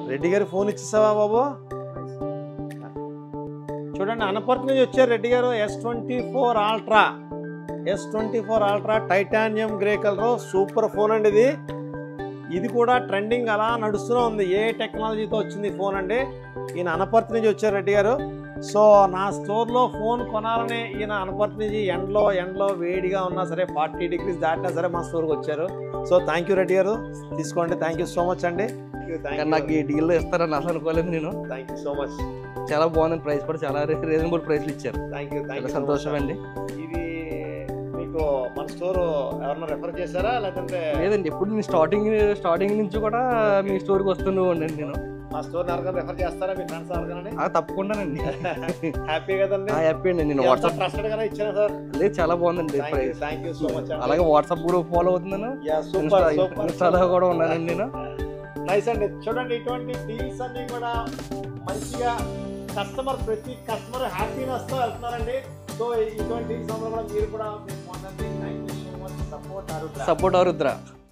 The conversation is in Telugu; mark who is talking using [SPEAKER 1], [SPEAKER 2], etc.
[SPEAKER 1] రెడ్డి గారు ఫోన్ ఇచ్చేసావా బాబు చూడండి అనపర్తి నుంచి వచ్చారు Reddy garu S twenty four ultra S twenty four ultra titanium grey colour super phone అండి ఇది ఇది కూడా ట్రెండింగ్ అలా నడుస్తూనే ఉంది ఏ టెక్నాలజీతో వచ్చింది ఈ ఫోన్ అండి ఈయన అనపర్తి నుంచి వచ్చారు రెడ్డి గారు సో నా స్టోర్లో ఫోన్ కొనాలని ఈయన అనపర్తి నుంచి ఎండలో ఎండలో వేడిగా ఉన్నా సరే ఫార్టీ డిగ్రీస్ దాటినా సరే మా స్టోర్కి వచ్చారు సో థ్యాంక్ యూ రెడ్డి గారు తీసుకోండి థ్యాంక్ యూ సో మచ్ అండి
[SPEAKER 2] కానీ నాకు ఈ డీల్ ఇస్తారని అసలు అనుకోలేదు నేను
[SPEAKER 1] థ్యాంక్ యూ సో మచ్
[SPEAKER 2] చాలా బాగుంది ప్రైస్ కూడా చాలా రీజనబుల్ ప్రైస్లు ఇచ్చారు
[SPEAKER 1] థ్యాంక్ యూ థ్యాంక్
[SPEAKER 2] చాలా
[SPEAKER 1] యూ
[SPEAKER 2] సంతోషం అండి
[SPEAKER 1] ఇది మీకు మన స్టోర్ ఎవరన్నా రెఫర్ చేశారా లేదంటే
[SPEAKER 2] లేదండి ఎప్పుడు నేను స్టార్టింగ్ స్టార్టింగ్ నుంచి కూడా మీ స్టోర్కి వస్తూనే ఉండండి నేను
[SPEAKER 1] మా స్టోర్ ఎవరికైనా రెఫర్ చేస్తారా మీ ఫ్రెండ్స్ ఎవరికైనా
[SPEAKER 2] ఆ, తప్పకుండానండి
[SPEAKER 1] హ్యాపీ కదండి
[SPEAKER 2] హ్యాపీ అండి నేను వాట్సాప్
[SPEAKER 1] ట్రస్టెడ్ గానే ఇచ్చాను సార్
[SPEAKER 2] లేదు చాలా బాగుందండి
[SPEAKER 1] thank you
[SPEAKER 2] price
[SPEAKER 1] thank you so much
[SPEAKER 2] అలాగే వాట్సాప్ గ్రూప్ ఫాలో అవుతున్నాను
[SPEAKER 1] యా సూపర్
[SPEAKER 2] ఇన్స్టా
[SPEAKER 1] సూపర్
[SPEAKER 2] ఇన్స్టాలో కూడా ఉన్నానండి నేను
[SPEAKER 1] నైస్ అండి చూడండి ఇటువంటి డీల్స్ అన్ని కూడా మంచిగా కస్టమర్ ప్రతి కస్టమర్ హ్యాపీనెస్ తో వెళ్తున్నారండి సో ఇటువంటి డీల్స్ కూడా మీరు కూడా మీరు పొందండి thank you so much support
[SPEAKER 2] support Arudra